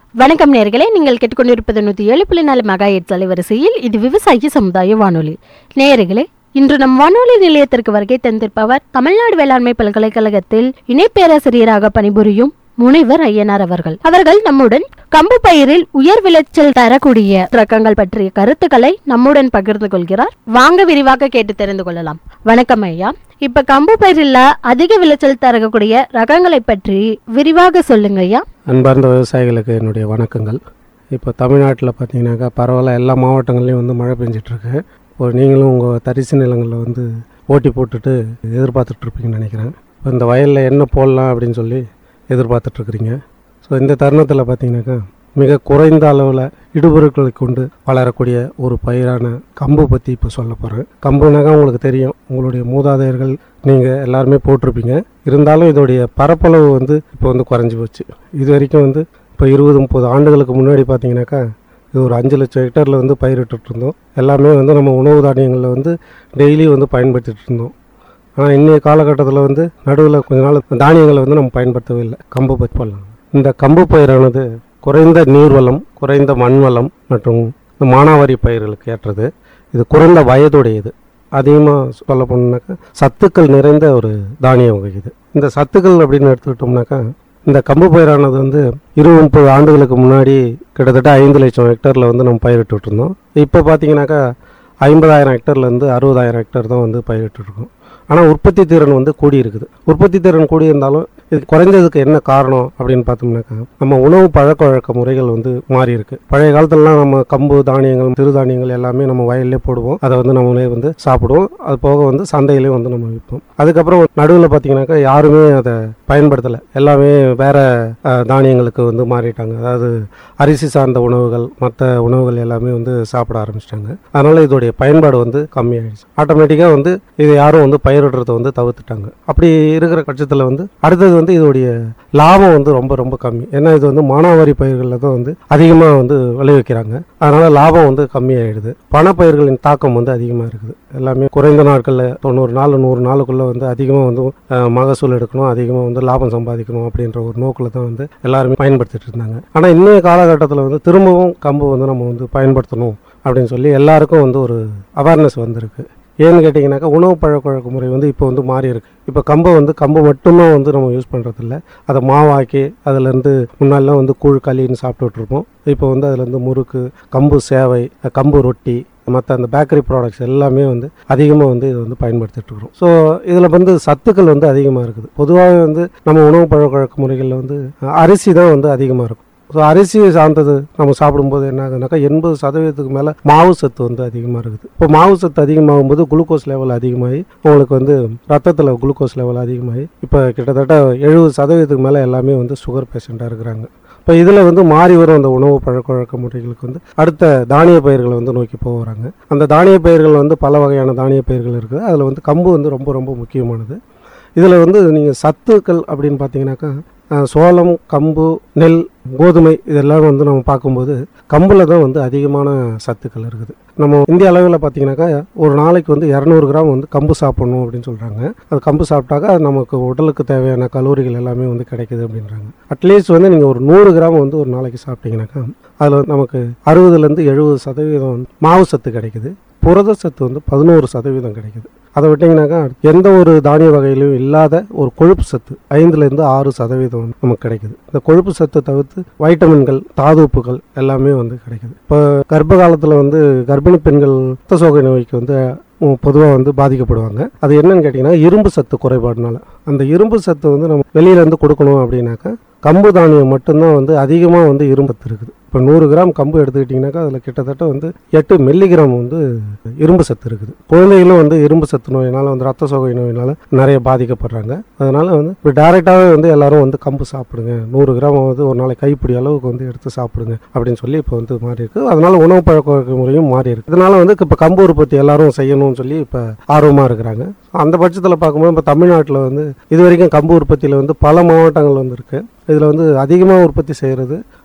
வணக்கம் நேர்களே நீங்கள் கேட்டுக்கொண்டிருப்பது நூற்றி ஏழு புள்ளி நாலு மெகாஹெட் அலைவரிசையில் இது விவசாய சமுதாய வானொலி நேர்களே இன்று நம் வானொலி நிலையத்திற்கு வருகை தந்திருப்பவர் தமிழ்நாடு வேளாண்மை பல்கலைக்கழகத்தில் இணை பேராசிரியராக பணிபுரியும் முனைவர் ஐயனார் அவர்கள் அவர்கள் நம்முடன் கம்பு பயிரில் உயர் விளைச்சல் தரக்கூடிய ரகங்கள் பற்றிய கருத்துக்களை நம்முடன் பகிர்ந்து கொள்கிறார் வாங்க விரிவாக கேட்டு தெரிந்து கொள்ளலாம் வணக்கம் ஐயா இப்ப கம்பு பயிரில் அதிக விளைச்சல் தரக்கூடிய ரகங்களை பற்றி விரிவாக சொல்லுங்க ஐயா அன்பார்ந்த விவசாயிகளுக்கு என்னுடைய வணக்கங்கள் இப்போ தமிழ்நாட்டில் பார்த்தீங்கன்னாக்கா பரவாயில்ல எல்லா மாவட்டங்கள்லையும் வந்து மழை பெஞ்சிட்ருக்கு இப்போ நீங்களும் உங்கள் தரிசு நிலங்களில் வந்து ஓட்டி போட்டுட்டு எதிர்பார்த்துட்ருப்பீங்கன்னு நினைக்கிறேன் இப்போ இந்த வயலில் என்ன போடலாம் அப்படின்னு சொல்லி எதிர்பார்த்துட்ருக்குறீங்க ஸோ இந்த தருணத்தில் பார்த்தீங்கன்னாக்கா மிக குறைந்த அளவில் இடுபொருட்களை கொண்டு வளரக்கூடிய ஒரு பயிரான கம்பு பற்றி இப்போ சொல்ல போகிறேன் கம்புனாக்கா உங்களுக்கு தெரியும் உங்களுடைய மூதாதையர்கள் நீங்கள் எல்லாருமே போட்டிருப்பீங்க இருந்தாலும் இதோடைய பரப்பளவு வந்து இப்போ வந்து குறைஞ்சி போச்சு இது வரைக்கும் வந்து இப்போ இருபது முப்பது ஆண்டுகளுக்கு முன்னாடி பார்த்தீங்கன்னாக்கா இது ஒரு அஞ்சு லட்சம் ஹெக்டரில் வந்து பயிரிட்டுட்டு இருந்தோம் எல்லாமே வந்து நம்ம உணவு தானியங்களில் வந்து டெய்லி வந்து பயன்படுத்திட்டு இருந்தோம் ஆனால் இன்றைய காலகட்டத்தில் வந்து நடுவில் கொஞ்ச நாள் தானியங்களை வந்து நம்ம பயன்படுத்தவே இல்லை கம்பு பயிர் பண்ணலாம் இந்த கம்பு பயிரானது குறைந்த நீர்வளம் குறைந்த மண் வளம் மற்றும் இந்த மானாவாரி பயிர்களுக்கு ஏற்றது இது குறைந்த வயதுடையது அதிகமாக சொல்ல போனோம்னாக்கா சத்துக்கள் நிறைந்த ஒரு தானிய வகை இது இந்த சத்துக்கள் அப்படின்னு எடுத்துக்கிட்டோம்னாக்கா இந்த கம்பு பயிரானது வந்து இருபது முப்பது ஆண்டுகளுக்கு முன்னாடி கிட்டத்தட்ட ஐந்து லட்சம் ஹெக்டரில் வந்து நம்ம பயிரிட்டுட்டு இருந்தோம் இப்போ பார்த்தீங்கன்னாக்கா ஐம்பதாயிரம் ஹெக்டர்லேருந்து அறுபதாயிரம் ஹெக்டர் தான் வந்து பயிரிட்டுருக்கோம் ஆனால் உற்பத்தி திறன் வந்து கூடி இருக்குது உற்பத்தி திறன் கூடி இருந்தாலும் இது குறைஞ்சதுக்கு என்ன காரணம் அப்படின்னு பார்த்தோம்னாக்கா நம்ம உணவு பழக்க வழக்க முறைகள் வந்து மாறி இருக்கு பழைய காலத்துலலாம் நம்ம கம்பு தானியங்கள் சிறுதானியங்கள் எல்லாமே நம்ம வயல்லே போடுவோம் அதை வந்து நம்மளே வந்து சாப்பிடுவோம் அது போக வந்து சந்தையிலையும் வந்து நம்ம விற்போம் அதுக்கப்புறம் நடுவில் பார்த்தீங்கன்னாக்கா யாருமே அதை பயன்படுத்தலை எல்லாமே வேற அஹ், தானியங்களுக்கு வந்து மாறிட்டாங்க அதாவது அரிசி சார்ந்த உணவுகள் மற்ற உணவுகள் எல்லாமே வந்து சாப்பிட ஆரம்பிச்சிட்டாங்க அதனால இதோடைய பயன்பாடு வந்து கம்மியாயிடுச்சு ஆட்டோமேட்டிக்காக வந்து இதை யாரும் வந்து பயிரிடுறதை வந்து தவிர்த்துட்டாங்க அப்படி இருக்கிற பட்சத்தில் வந்து அடுத்தது வந்து இதோடைய லாபம் வந்து ரொம்ப ரொம்ப கம்மி ஏன்னா இது வந்து மானாவாரி பயிர்களில் தான் வந்து அதிகமாக வந்து விளைவிக்கிறாங்க அதனால லாபம் வந்து கம்மியாயிடுது பணப்பயிர்களின் தாக்கம் வந்து அதிகமாக இருக்குது எல்லாமே குறைந்த நாட்களில் தொண்ணூறு நாள் நூறு நாளுக்குள்ளே வந்து அதிகமாக வந்து அஹ், மகசூல் எடுக்கணும் அதிகமாக வந்து லாபம் சம்பாதிக்கணும் அப்படின்ற ஒரு நோக்கில் தான் வந்து எல்லாருமே பயன்படுத்திட்டு இருந்தாங்க ஆனால் இன்னைய காலகட்டத்தில் வந்து திரும்பவும் கம்பு வந்து நம்ம வந்து பயன்படுத்தணும் அப்படின்னு சொல்லி எல்லாருக்கும் வந்து ஒரு அவேர்னஸ் வந்திருக்கு ஏன்னு கேட்டிங்கனாக்கா உணவு பழக்க வழக்க முறை வந்து இப்போ வந்து மாறி இருக்கு இப்போ கம்பை வந்து கம்பு மட்டும்தான் வந்து நம்ம யூஸ் பண்ணுறதில்ல அதை மாவாக்கி அதுலேருந்து முன்னாடிலாம் வந்து கூழ் களின்னு சாப்பிட்டுட்டு இருப்போம் இப்போ வந்து அதுலேருந்து முறுக்கு கம்பு சேவை கம்பு ரொட்டி மற்ற அந்த பேக்கரி ப்ராடக்ட்ஸ் எல்லாமே வந்து அதிகமாக வந்து இதை வந்து பயன்படுத்திட்டு இருக்கிறோம் ஸோ இதில் வந்து சத்துக்கள் வந்து அதிகமாக இருக்குது பொதுவாகவே வந்து நம்ம உணவு பழக்க வழக்க முறைகளில் வந்து அஹ், அரிசி தான் வந்து அதிகமாக இருக்கும் ஸோ அரிசி சார்ந்தது நம்ம சாப்பிடும்போது என்ன ஆகுதுனாக்கா எண்பது சதவீதத்துக்கு மேலே மாவு சத்து வந்து அதிகமாக இருக்குது இப்போ மாவு சத்து அதிகமாகும் போது குளுக்கோஸ் லெவல் அதிகமாகி உங்களுக்கு வந்து ரத்தத்தில் குளுக்கோஸ் லெவல் அதிகமாகி இப்போ கிட்டத்தட்ட எழுபது சதவீதத்துக்கு மேலே எல்லாமே வந்து சுகர் பேஷண்ட்டாக இருக்கிறாங்க இப்போ இதில் வந்து மாறி வரும் அந்த உணவு பழக்க வழக்க முறைகளுக்கு வந்து அடுத்த தானிய பயிர்களை வந்து நோக்கி போகிறாங்க அந்த தானிய பயிர்கள் வந்து பல வகையான தானிய பயிர்கள் இருக்குது அதில் வந்து கம்பு வந்து ரொம்ப ரொம்ப முக்கியமானது இதில் வந்து நீங்கள் சத்துக்கள் அப்படின்னு பார்த்தீங்கன்னாக்கா அஹ், சோளம் கம்பு நெல் கோதுமை இதெல்லாம் வந்து நம்ம பார்க்கும்போது கம்பில் தான் வந்து அதிகமான சத்துக்கள் இருக்குது நம்ம இந்திய அளவில் பார்த்தீங்கன்னாக்கா ஒரு நாளைக்கு வந்து இரநூறு கிராம் வந்து கம்பு சாப்பிடணும் அப்படின்னு சொல்கிறாங்க அது கம்பு சாப்பிட்டாக்கா அது நமக்கு உடலுக்கு தேவையான கலோரிகள் எல்லாமே வந்து கிடைக்குது அப்படின்றாங்க அட்லீஸ்ட் வந்து நீங்கள் ஒரு நூறு கிராம் வந்து ஒரு நாளைக்கு சாப்பிட்டீங்கன்னாக்கா அதில் நமக்கு அறுபதுலேருந்து எழுபது சதவீதம் வந்து மாவு சத்து கிடைக்குது புரத சத்து வந்து பதினோரு சதவீதம் கிடைக்குது அதை விட்டிங்கனாக்கா எந்த ஒரு தானிய வகையிலும் இல்லாத ஒரு கொழுப்பு சத்து ஐந்துலேருந்து ஆறு சதவீதம் வந்து நமக்கு கிடைக்குது இந்த கொழுப்பு சத்தை தவிர்த்து வைட்டமின்கள் தாதுப்புகள் எல்லாமே வந்து கிடைக்குது இப்போ கர்ப்ப காலத்தில் வந்து கர்ப்பிணி பெண்கள் ரத்த சோகை நோய்க்கு வந்து பொதுவாக வந்து பாதிக்கப்படுவாங்க அது என்னன்னு கேட்டிங்கன்னா இரும்பு சத்து குறைபாடுனால அந்த இரும்பு சத்து வந்து நம்ம வெளியிலேருந்து கொடுக்கணும் அப்படின்னாக்கா கம்பு தானியம் மட்டும்தான் வந்து அதிகமாக வந்து இரும்பு சத்து இருக்குது இப்போ நூறு கிராம் கம்பு எடுத்துக்கிட்டிங்கனாக்கா அதில் கிட்டத்தட்ட வந்து எட்டு மில்லிகிராம் வந்து இரும்பு சத்து இருக்குது குழந்தைகளும் வந்து இரும்பு சத்து நோயினால் வந்து ரத்த சோகை நோயினால் நிறைய பாதிக்கப்படுறாங்க அதனால் வந்து இப்போ டேரெக்டாகவே வந்து எல்லாரும் வந்து கம்பு சாப்பிடுங்க நூறு கிராம் வந்து ஒரு நாளைக்கு கைப்பிடி அளவுக்கு வந்து எடுத்து சாப்பிடுங்க அப்படின்னு சொல்லி இப்போ வந்து மாறி இருக்கு அதனால உணவு பழக்க வழக்க முறையும் மாறி இருக்கு இதனால வந்து இப்போ கம்பு உற்பத்தி எல்லாரும் செய்யணும்னு சொல்லி இப்போ ஆர்வமாக இருக்கிறாங்க அந்த பட்சத்தில் பார்க்கும்போது இப்போ தமிழ்நாட்டில் வந்து இது வரைக்கும் கம்பு உற்பத்தியில் வந்து பல மாவட்டங்கள் வந்து இருக்கு இதில் வந்து அதிகமாக உற்பத்தி செய்கிறது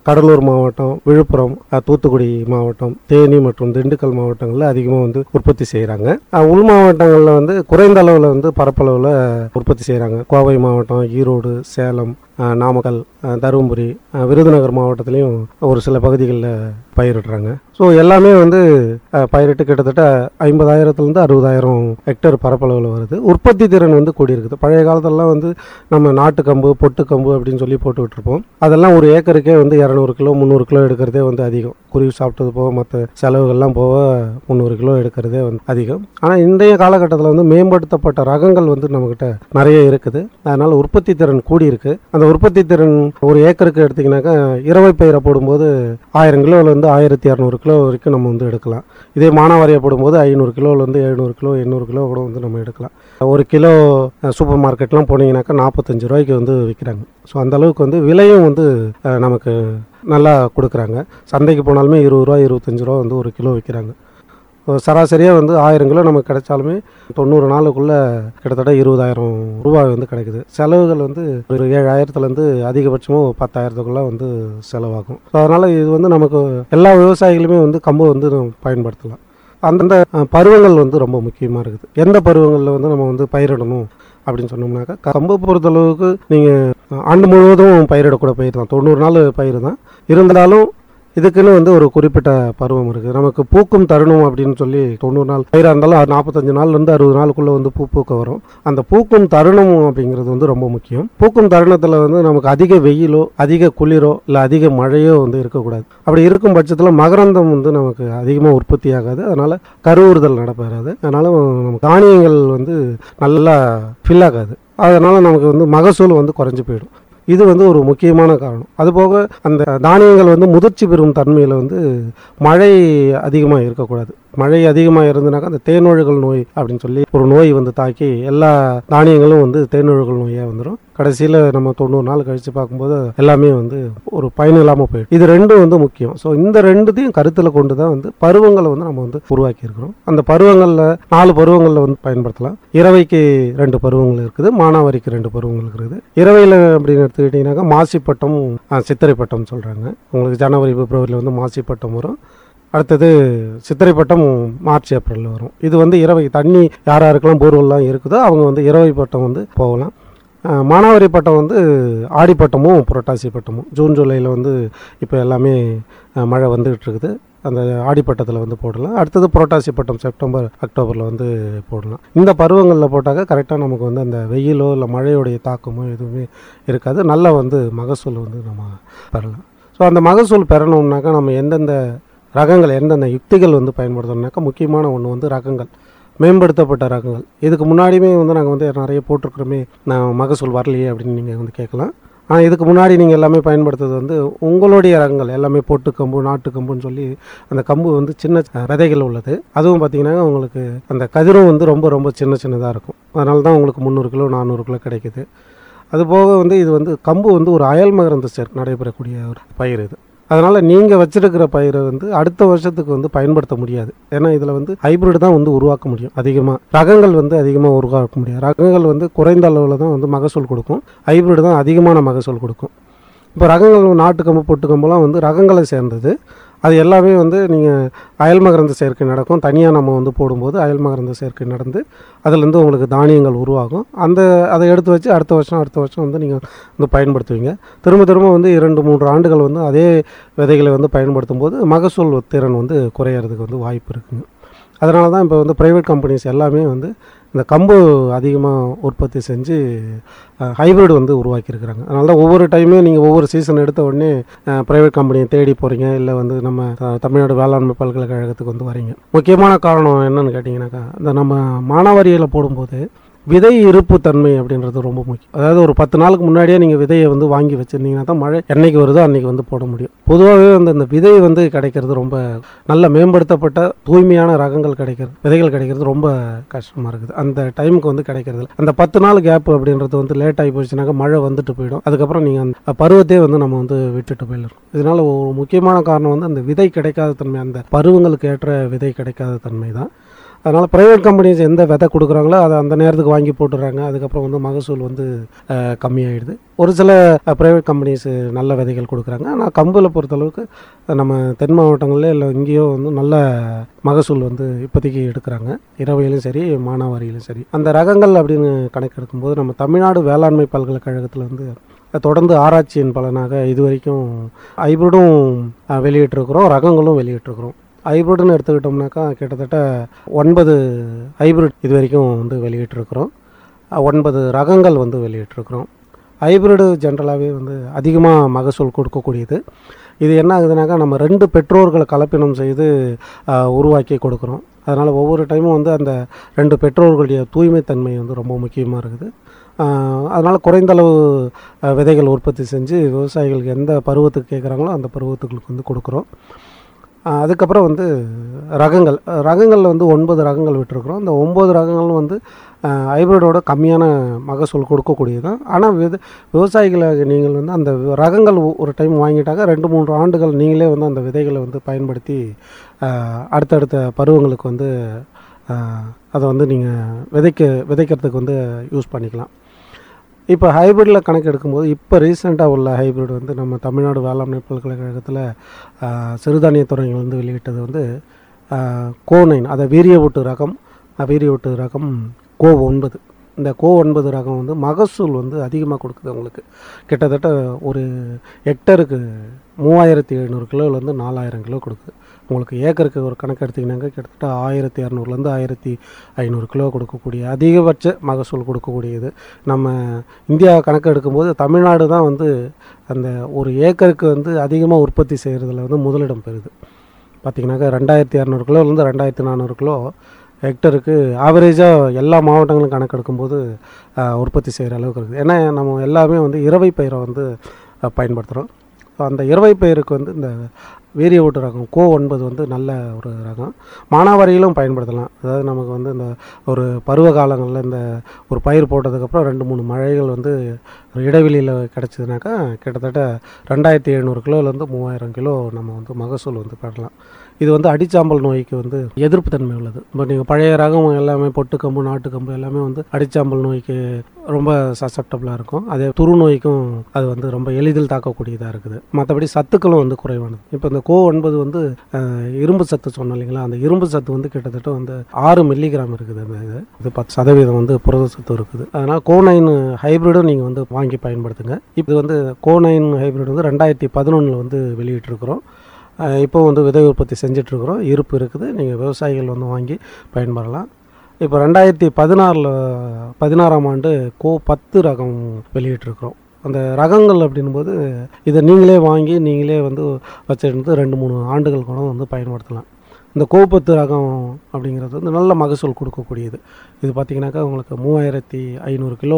கடலூர் மாவட்டம் விழுப்புரம் அஹ், தூத்துக்குடி மாவட்டம் தேனி மற்றும் திண்டுக்கல் மாவட்டங்களில் அதிகமாக வந்து உற்பத்தி செய்கிறாங்க உள் மாவட்டங்களில் வந்து குறைந்த அளவில் வந்து பரப்பளவில் உற்பத்தி செய்கிறாங்க கோவை மாவட்டம் ஈரோடு சேலம் அஹ், நாமக்கல் அஹ், தருமபுரி அஹ், விருதுநகர் மாவட்டத்திலையும் ஒரு சில பகுதிகளில் பயிரிடுறாங்க ஸோ எல்லாமே வந்து அஹ், பயிரிட்டு கிட்டத்தட்ட ஐம்பதாயிரத்துலேருந்து அறுபதாயிரம் ஹெக்டேர் பரப்பளவில் வருது உற்பத்தி திறன் வந்து கூடியிருக்குது பழைய காலத்துலலாம் வந்து நம்ம நாட்டு கம்பு பொட்டு கம்பு அப்படின்னு சொல்லி போட்டுக்கிட்டு இருப்போம் அதெல்லாம் ஒரு ஏக்கருக்கே வந்து இரநூறு கிலோ முந்நூறு கிலோ எடுக்கிறதே வந்து அதிகம் குருவி சாப்பிட்டது போக மற்ற செலவுகள்லாம் போக முந்நூறு கிலோ எடுக்கிறதே வந்து அதிகம் ஆனால் இன்றைய காலகட்டத்தில் வந்து மேம்படுத்தப்பட்ட ரகங்கள் வந்து நம்மக்கிட்ட நிறைய இருக்குது அதனால் உற்பத்தி திறன் கூடியிருக்கு அந்த உற்பத்தி திறன் ஒரு ஏக்கருக்கு எடுத்திங்கனாக்கா இரவை பயிரை போடும்போது ஆயிரம் கிலோலேருந்து ஆயிரத்தி இரநூறு கிலோ வரைக்கும் நம்ம வந்து எடுக்கலாம் இதே மானாவாரியை போடும்போது ஐநூறு கிலோலேருந்து எழுநூறு கிலோ எண்ணூறு கிலோ கூட வந்து நம்ம எடுக்கலாம் ஒரு கிலோ அஹ், சூப்பர் மார்க்கெட்லாம் போனீங்கன்னாக்கா நாற்பத்தஞ்சு ரூபாய்க்கு வந்து விற்கிறாங்க ஸோ அந்த அளவுக்கு வந்து விலையும் வந்து அஹ், நமக்கு நல்லா கொடுக்குறாங்க சந்தைக்கு போனாலுமே இருபது ரூபா இருபத்தஞ்சு ரூபா வந்து ஒரு கிலோ விற்கிறாங்க சராசரியாக வந்து ஆயிரம் கிலோ நமக்கு கிடைச்சாலுமே தொண்ணூறு நாளுக்குள்ளே கிட்டத்தட்ட இருபதாயிரம் ரூபாய் வந்து கிடைக்குது செலவுகள் வந்து ஒரு ஏழாயிரத்துலேருந்து அதிகபட்சமாக ஒரு பத்தாயிரத்துக்குள்ளே வந்து செலவாகும் ஸோ அதனால் இது வந்து நமக்கு எல்லா விவசாயிகளுமே வந்து கம்பு வந்து பயன்படுத்தலாம் அந்தந்த அஹ், பருவங்கள் வந்து ரொம்ப முக்கியமாக இருக்குது எந்த பருவங்களில் வந்து நம்ம வந்து பயிரிடணும் அப்படின்னு சொன்னோம்னாக்கா கம்பு பொறுத்தளவுக்கு நீங்கள் ஆண்டு முழுவதும் பயிரிடக்கூட பயிர் தான் தொண்ணூறு நாள் பயிர் தான் இருந்தாலும் இதுக்குன்னு வந்து ஒரு குறிப்பிட்ட பருவம் இருக்குது நமக்கு பூக்கும் தருணம் அப்படின்னு சொல்லி தொண்ணூறு நாள் பயிராக இருந்தாலும் நாற்பத்தஞ்சு நாள்லேருந்து அறுபது நாளுக்குள்ளே வந்து பூ பூக்க வரும் அந்த பூக்கும் தருணம் அப்படிங்கிறது வந்து ரொம்ப முக்கியம் பூக்கும் தருணத்தில் வந்து நமக்கு அதிக வெயிலோ அதிக குளிரோ இல்லை அதிக மழையோ வந்து இருக்கக்கூடாது அப்படி இருக்கும் பட்சத்தில் மகரந்தம் வந்து நமக்கு அதிகமாக உற்பத்தி ஆகாது அதனால் கருவுறுதல் நடைபெறாது அதனால் நமக்கு தானியங்கள் வந்து நல்லா ஃபில் ஆகாது அதனால் நமக்கு வந்து மகசூல் வந்து குறைஞ்சு போயிடும் இது வந்து ஒரு முக்கியமான காரணம் அதுபோக அந்த தானியங்கள் வந்து முதிர்ச்சி பெறும் தன்மையில் வந்து மழை அதிகமாக இருக்கக்கூடாது மழை அதிகமாக இருந்தனாக்கா அந்த தேனொழுகல் நோய் அப்படின்னு சொல்லி ஒரு நோய் வந்து தாக்கி எல்லா தானியங்களும் வந்து தேனொழுகல் நோயாக வந்துடும் கடைசியில் நம்ம தொண்ணூறு நாள் கழித்து பார்க்கும்போது எல்லாமே வந்து ஒரு பயன் இல்லாமல் போயிடும் இது ரெண்டும் வந்து முக்கியம் ஸோ இந்த ரெண்டுத்தையும் கருத்தில் கொண்டு தான் வந்து பருவங்களை வந்து நம்ம வந்து உருவாக்கி இருக்கிறோம் அந்த பருவங்களில் நாலு பருவங்களில் வந்து பயன்படுத்தலாம் இரவைக்கு ரெண்டு பருவங்கள் இருக்குது மானாவாரிக்கு ரெண்டு பருவங்கள் இருக்குது இரவையில் அப்படின்னு எடுத்துக்கிட்டிங்கனாக்கா மாசிப்பட்டம் ஆ, சித்திரை பட்டம் சொல்கிறாங்க உங்களுக்கு ஜனவரி பிப்ரவரியில் வந்து மாசிப்பட்டம் வரும் அடுத்தது சித்திரை பட்டம் மார்ச் ஏப்ரலில் வரும் இது வந்து இரவை தண்ணி யார் யாருக்கெல்லாம் போர்வெல்லாம் இருக்குதோ அவங்க வந்து இரவை பட்டம் வந்து போகலாம் அஹ், மானாவாரி பட்டம் வந்து ஆடிப்பட்டமும் புரட்டாசி பட்டமும் ஜூன் ஜூலையில் வந்து இப்போ எல்லாமே அஹ், மழை வந்துகிட்டு இருக்குது அந்த ஆடிப்பட்டத்தில் வந்து போடலாம் அடுத்தது புரட்டாசி பட்டம் செப்டம்பர் அக்டோபரில் வந்து போடலாம் இந்த பருவங்களில் போட்டாக்க கரெக்டாக நமக்கு வந்து அந்த வெயிலோ இல்லை மழையோடைய தாக்கமோ எதுவுமே இருக்காது நல்லா வந்து மகசூல் வந்து நம்ம பெறலாம் ஸோ அந்த மகசூல் பெறணும்னாக்கா நம்ம எந்தெந்த ரகங்கள் எந்தெந்த யுக்திகள் வந்து பயன்படுத்தணும்னாக்கா முக்கியமான ஒன்று வந்து ரகங்கள் மேம்படுத்தப்பட்ட ரகங்கள் இதுக்கு முன்னாடியுமே வந்து நாங்கள் வந்து நிறைய போட்டிருக்கிறோமே நான் மகசூல் வரலையே அப்படின்னு நீங்கள் வந்து கேட்கலாம் ஆனால் இதுக்கு முன்னாடி நீங்கள் எல்லாமே பயன்படுத்துறது வந்து உங்களுடைய ரகங்கள் எல்லாமே பொட்டு கம்பு நாட்டு கம்புன்னு சொல்லி அந்த கம்பு வந்து சின்ன அஹ், விதைகள் உள்ளது அதுவும் பார்த்தீங்கன்னா உங்களுக்கு அந்த கதிரும் வந்து ரொம்ப ரொம்ப சின்ன சின்னதாக இருக்கும் அதனால தான் உங்களுக்கு முந்நூறு கிலோ நானூறு கிலோ கிடைக்குது அதுபோக வந்து இது வந்து கம்பு வந்து ஒரு அயல் மகரந்த சேர்க்கை நடைபெறக்கூடிய ஒரு பயிர் இது அதனால் நீங்கள் வச்சிருக்கிற பயிரை வந்து அடுத்த வருஷத்துக்கு வந்து பயன்படுத்த முடியாது ஏன்னா இதில் வந்து ஹைபிரிட் தான் வந்து உருவாக்க முடியும் அதிகமாக ரகங்கள் வந்து அதிகமாக உருவாக்க முடியாது ரகங்கள் வந்து குறைந்த அளவில் தான் வந்து மகசூல் கொடுக்கும் ஹைபிரிட் தான் அதிகமான மகசூல் கொடுக்கும் இப்போ ரகங்கள் நாட்டு கம்பு பொட்டு கம்புலாம் வந்து ரகங்களை சேர்ந்தது அது எல்லாமே வந்து நீங்கள் அயல் மகரந்த சேர்க்கை நடக்கும் தனியாக நம்ம வந்து போடும்போது அயல் மகரந்த சேர்க்கை நடந்து அதுலேருந்து உங்களுக்கு தானியங்கள் உருவாகும் அந்த அதை எடுத்து வச்சு அடுத்த வருஷம் அடுத்த வருஷம் வந்து நீங்கள் வந்து பயன்படுத்துவீங்க திரும்ப திரும்ப வந்து இரண்டு மூன்று ஆண்டுகள் வந்து அதே விதைகளை வந்து பயன்படுத்தும் போது மகசூல் திறன் வந்து குறையறதுக்கு வந்து வாய்ப்பு இருக்குங்க அதனால தான் இப்போ வந்து ப்ரைவேட் கம்பெனிஸ் எல்லாமே வந்து இந்த கம்பு அதிகமாக உற்பத்தி செஞ்சு ஹைபிரிட் வந்து உருவாக்கியிருக்கிறாங்க அதனால தான் ஒவ்வொரு டைமும் நீங்கள் ஒவ்வொரு சீசன் எடுத்த உடனே ப்ரைவேட் கம்பெனியை தேடி போகிறீங்க இல்லை வந்து நம்ம அஹ், தமிழ்நாடு வேளாண்மை பல்கலைக்கழகத்துக்கு வந்து வரீங்க முக்கியமான காரணம் என்னன்னு கேட்டிங்கனாக்கா இந்த நம்ம மானாவாரியில் போடும்போது விதை இருப்பு தன்மை அப்படின்றது ரொம்ப முக்கியம் அதாவது ஒரு பத்து நாளுக்கு முன்னாடியே நீங்கள் விதையை வந்து வாங்கி வச்சுருந்தீங்கன்னா தான் மழை என்னைக்கு வருதோ அன்றைக்கி வந்து போட முடியும் பொதுவாகவே வந்து இந்த விதை வந்து கிடைக்கிறது ரொம்ப நல்ல மேம்படுத்தப்பட்ட தூய்மையான ரகங்கள் கிடைக்கிறது விதைகள் கிடைக்கிறது ரொம்ப கஷ்டமாக இருக்குது அந்த டைமுக்கு வந்து கிடைக்கிறது இல்ல. அந்த பத்து நாள் கேப் அப்படின்றது வந்து லேட் ஆகி போச்சுனாக்கா மழை வந்துட்டு போயிடும் அதுக்கப்புறம் நீங்கள் அந்த பருவத்தையே வந்து நம்ம வந்து விட்டுட்டு போயிடலாம் இதனால் ஒரு முக்கியமான காரணம் வந்து அந்த விதை கிடைக்காத தன்மை அந்த பருவங்களுக்கு ஏற்ற விதை கிடைக்காத தன்மை தான் அதனால் ப்ரைவேட் கம்பெனிஸ் எந்த விதை கொடுக்குறாங்களோ அதை அந்த நேரத்துக்கு வாங்கி போட்டுடுறாங்க அதுக்கப்புறம் வந்து மகசூல் வந்து அஹ், கம்மியாயிடுது ஒரு சில ப்ரைவேட் கம்பெனிஸ் நல்ல விதைகள் கொடுக்குறாங்க ஆனால் கம்பில் பொறுத்தளவுக்கு நம்ம தென் மாவட்டங்களில் இல்லை இங்கேயோ வந்து நல்ல மகசூல் வந்து இப்போதைக்கு எடுக்கிறாங்க இரவையிலும் சரி மானாவாரியிலும் சரி அந்த ரகங்கள் அப்படின்னு கணக்கெடுக்கும்போது நம்ம தமிழ்நாடு வேளாண்மை பல்கலைக்கழகத்தில் வந்து தொடர்ந்து ஆராய்ச்சியின் பலனாக இது வரைக்கும் ஹைப்ரிடும் அஹ், வெளியிட்டிருக்கிறோம் ரகங்களும் வெளியிட்டிருக்கிறோம் ஹைப்ரிட்னு எடுத்துக்கிட்டோம்னாக்கா கிட்டத்தட்ட ஒன்பது ஹைப்ரிட் இது வரைக்கும் வந்து வெளியிட்டிருக்கிறோம் அஹ், ஒன்பது ரகங்கள் வந்து வெளியிட்டிருக்கிறோம் ஹைப்ரிடு ஜென்ரலாகவே வந்து அதிகமாக மகசூல் கொடுக்கக்கூடியது இது என்ன ஆகுதுனாக்கா நம்ம ரெண்டு பெற்றோர்களை கலப்பினம் செய்து அஹ், உருவாக்கி கொடுக்குறோம் அதனால் ஒவ்வொரு டைமும் வந்து அந்த ரெண்டு பெற்றோர்களுடைய தூய்மைத்தன்மை வந்து ரொம்ப முக்கியமாக இருக்குது அதனால் குறைந்த அளவு அஹ், விதைகள் உற்பத்தி செஞ்சு விவசாயிகளுக்கு எந்த பருவத்துக்கு கேட்குறாங்களோ அந்த பருவத்துக்கு வந்து கொடுக்குறோம் அஹ், அதுக்கப்புறம் வந்து ரகங்கள் அஹ், ரகங்களில் வந்து ஒன்பது ரகங்கள் விட்டுருக்குறோம் இந்த ஒம்பது ரகங்களும் வந்து ஹைப்ரிடோட கம்மியான மகசூல் கொடுக்கக்கூடியது தான் ஆனால் வித விவசாயிகளாக நீங்கள் வந்து அந்த ரகங்கள் ஒ- ஒரு டைம் வாங்கிட்டாக்க ரெண்டு மூன்று ஆண்டுகள் நீங்களே வந்து அந்த விதைகளை வந்து பயன்படுத்தி அஹ், அடுத்தடுத்த பருவங்களுக்கு வந்து அஹ், அதை வந்து நீங்கள் விதைக்க விதைக்கிறதுக்கு வந்து யூஸ் பண்ணிக்கலாம் இப்போ ஹைப்ரிட்டில் கணக்கு எடுக்கும்போது இப்போ ரீசெண்டாக உள்ள ஹைப்ரிட் வந்து நம்ம தமிழ்நாடு வேளாண்மை பல்கலைக்கழகத்தில் ஆஹ், சிறுதானிய துறைகள் வந்து வெளியிட்டது வந்து ஆஹ், கோ நைன் அதை வீரிய ஊட்டு ரகம் அஹ், வீரிய ஊட்டு ரகம் கோ ஒன்பது இந்த கோ ஒன்பது ரகம் வந்து மகசூல் வந்து அதிகமாக கொடுக்குது உங்களுக்கு கிட்டத்தட்ட ஒரு ஹெக்டருக்கு மூவாயிரத்தி எழுநூறு கிலோலேருந்து நாலாயிரம் கிலோ கொடுக்குது உங்களுக்கு ஏக்கருக்கு ஒரு கணக்கு எடுத்திங்கனாக்க கிட்டத்தட்ட ஆயிரத்தி இரநூறுலேருந்து ஆயிரத்தி ஐநூறு கிலோ கொடுக்கக்கூடிய அதிகபட்ச மகசூல் கொடுக்கக்கூடியது நம்ம இந்தியா கணக்கு எடுக்கும்போது தமிழ்நாடு தான் வந்து அந்த ஒரு ஏக்கருக்கு வந்து அதிகமாக உற்பத்தி செய்கிறதுல வந்து முதலிடம் பெறுது பார்த்திங்கனாக்கா ரெண்டாயிரத்தி இரநூறு கிலோலேருந்து ரெண்டாயிரத்தி நானூறு கிலோ ஹெக்டருக்கு ஆவரேஜாக எல்லா மாவட்டங்களும் கணக்கெடுக்கும்போது ஆஹ், உற்பத்தி செய்கிற அளவுக்கு இருக்குது ஏன்னா நம்ம எல்லாமே வந்து இரவை பயிரை வந்து ஆஹ், பயன்படுத்துகிறோம் ஸோ அந்த இரவை பயிருக்கு வந்து இந்த வீரிய ஊட்டு ரகம் கோ ஒன்பது வந்து நல்ல ஒரு ரகம் மானாவாரியிலும் பயன்படுத்தலாம் அதாவது நமக்கு வந்து இந்த ஒரு பருவ காலங்களில் இந்த ஒரு பயிர் போட்டதுக்கப்புறம் ரெண்டு மூணு மழைகள் வந்து இடைவெளியில் கிடச்சிதுனாக்கா கிட்டத்தட்ட ரெண்டாயிரத்தி எழுநூறு கிலோலேருந்து மூவாயிரம் கிலோ நம்ம வந்து மகசூல் வந்து பெறலாம் இது வந்து அடிச்சாம்பல் நோய்க்கு வந்து எதிர்ப்பு தன்மை உள்ளது இப்போ நீங்கள் பழைய ரகம் எல்லாமே பொட்டு கம்பு நாட்டு கம்பு எல்லாமே வந்து அடிச்சாம்பல் நோய்க்கு ரொம்ப சசப்டபுளாக இருக்கும் அதே துரு நோய்க்கும் அது வந்து ரொம்ப எளிதில் தாக்கக்கூடியதாக இருக்குது மற்றபடி சத்துக்களும் வந்து குறைவானது இப்போ இந்த கோ ஒன்பது வந்து அஹ், இரும்பு சத்து சொன்னோம் இல்லைங்களா அந்த இரும்பு சத்து வந்து கிட்டத்தட்ட வந்து ஆறு மில்லிகிராம் இருக்குது அந்த இது இது பத்து சதவீதம் வந்து புரத சத்து இருக்குது அதனால் கோ நைன் ஹைப்ரிடும் நீங்கள் வந்து வாங்கி பயன்படுத்துங்க இப்போ இது வந்து கோ நைன் ஹைப்ரிட் வந்து ரெண்டாயிரத்தி பதினொன்றில் வந்து வெளியிட்டிருக்கிறோம் அஹ் இப்போ வந்து விதை உற்பத்தி செஞ்சிட்ருக்குறோம் இருப்பு இருக்குது நீங்கள் விவசாயிகள் வந்து வாங்கி பயன்பெறலாம் இப்போ ரெண்டாயிரத்தி பதினாறில் பதினாறாம் ஆண்டு கோ பத்து ரகம் வெளியிட்டிருக்கிறோம் அந்த ரகங்கள் அப்படின்போது இதை நீங்களே வாங்கி நீங்களே வந்து வச்சிருந்து ரெண்டு மூணு ஆண்டுகள் கூட வந்து பயன்படுத்தலாம் இந்த கோப்பத்து ரகம் அப்படிங்கிறது வந்து நல்ல மகசூல் கொடுக்கக்கூடியது இது பார்த்திங்கனாக்கா உங்களுக்கு மூவாயிரத்தி ஐநூறு கிலோ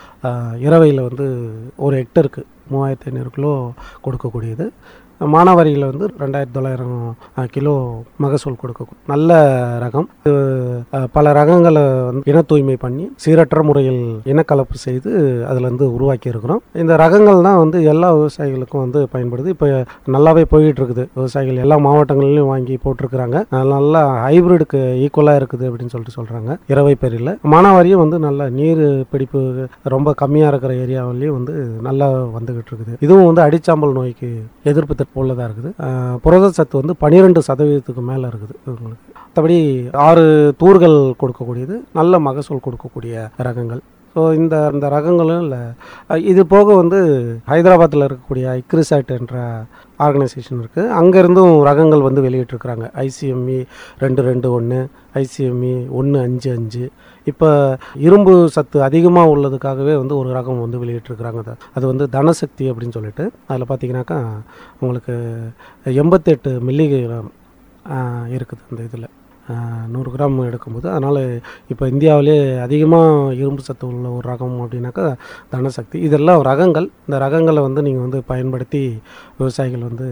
இரவையில் வந்து ஒரு ஹெக்டருக்கு மூவாயிரத்தி ஐநூறு கிலோ கொடுக்கக்கூடியது மானாவாரியில் வந்து ரெண்டாயிரத்தி தொள்ளாயிரம் அஹ், கிலோ மகசூல் கொடுக்கும் நல்ல ரகம் இது அஹ், பல ரகங்களை வந்து இன தூய்மை பண்ணி சீரற்ற முறையில் இனக்கலப்பு செய்து அதில் வந்து உருவாக்கி இருக்கிறோம் இந்த ரகங்கள் தான் வந்து எல்லா விவசாயிகளுக்கும் வந்து பயன்படுது இப்போ நல்லாவே போயிட்டு இருக்குது விவசாயிகள் எல்லா மாவட்டங்களிலும் வாங்கி போட்டிருக்கிறாங்க அஹ், நல்லா ஹைபிரிடுக்கு ஈக்குவலாக இருக்குது அப்படின்னு சொல்லிட்டு சொல்கிறாங்க இரவை பேரில் மானாவாரியும் வந்து நல்ல நீர் பிடிப்பு ரொம்ப கம்மியாக இருக்கிற ஏரியாவிலையும் வந்து நல்லா வந்துகிட்டு இருக்குது இதுவும் வந்து அடிச்சாம்பல் நோய்க்கு எதிர்ப்பு தட்டு உள்ளதாக இருக்குது அஹ், புரத சத்து வந்து பன்னிரெண்டு சதவீதத்துக்கு மேலே இருக்குது உங்களுக்கு மற்றபடி ஆறு தூர்கள் கொடுக்கக்கூடியது நல்ல மகசூல் கொடுக்கக்கூடிய ரகங்கள் ஸோ இந்த இந்த ரகங்களும் இல்லை இது போக வந்து ஹைதராபாத்தில் இருக்கக்கூடிய ஐக்ரிசாட் என்ற ஆர்கனைசேஷன் இருக்குது அங்கேருந்தும் ரகங்கள் வந்து வெளியிட்டிருக்கிறாங்க ஐசிஎம்இ ரெண்டு ரெண்டு ஒன்று ஐசிஎம்இ ஒன்று அஞ்சு அஞ்சு இப்போ இரும்பு சத்து அதிகமாக உள்ளதுக்காகவே வந்து ஒரு ரகம் வந்து வெளியிட்டிருக்கிறாங்க அது அது வந்து தனசக்தி அப்படின்னு சொல்லிட்டு அதில் பார்த்தீங்கன்னாக்கா உங்களுக்கு எண்பத்தெட்டு மில்லிகிராம் இருக்குது அந்த இதில் நூறு கிராம் எடுக்கும்போது அதனால் இப்போ இந்தியாவிலே அதிகமாக இரும்பு சத்து உள்ள ஒரு ரகம் அப்படின்னாக்கா தனசக்தி இதெல்லாம் ரகங்கள் இந்த ரகங்களை வந்து நீங்கள் வந்து பயன்படுத்தி விவசாயிகள் வந்து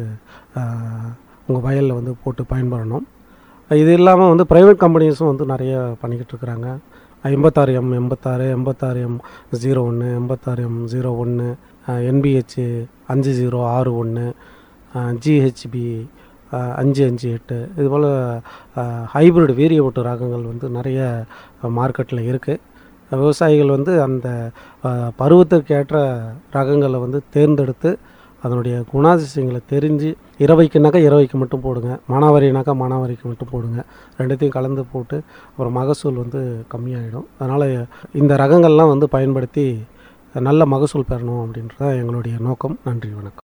உங்கள் வயலில் வந்து போட்டு பயன்படணும் இது இல்லாமல் வந்து ப்ரைவேட் கம்பெனிஸும் வந்து நிறைய பண்ணிக்கிட்டு இருக்கிறாங்க எண்பத்தாறு எம் எண்பத்தாறு எண்பத்தாறு எம் ஜீரோ ஒன்று எண்பத்தாறு எம் ஜீரோ ஒன்று என்பிஹெச் அஞ்சு ஜீரோ ஆறு ஒன்று ஜிஹெச்பி அஹ், அஞ்சு அஞ்சு எட்டு இதுபோல் ஹைப்ரிட் வீரிய ஒட்டு ரகங்கள் வந்து நிறைய மார்க்கெட்டில் இருக்குது விவசாயிகள் வந்து அந்த அஹ், பருவத்திற்கு ஏற்ற ரகங்களை வந்து தேர்ந்தெடுத்து அதனுடைய குணாதிசயங்களை தெரிஞ்சு இரவைக்குனாக்கா இரவைக்கு மட்டும் போடுங்க மானாவாரினாக்கா மானாவாரிக்கு மட்டும் போடுங்க ரெண்டுத்தையும் கலந்து போட்டு அப்புறம் மகசூல் வந்து கம்மியாயிடும் அதனால் இந்த ரகங்கள்லாம் வந்து பயன்படுத்தி நல்ல மகசூல் பெறணும் அப்படின்றது தான் எங்களுடைய நோக்கம் நன்றி வணக்கம்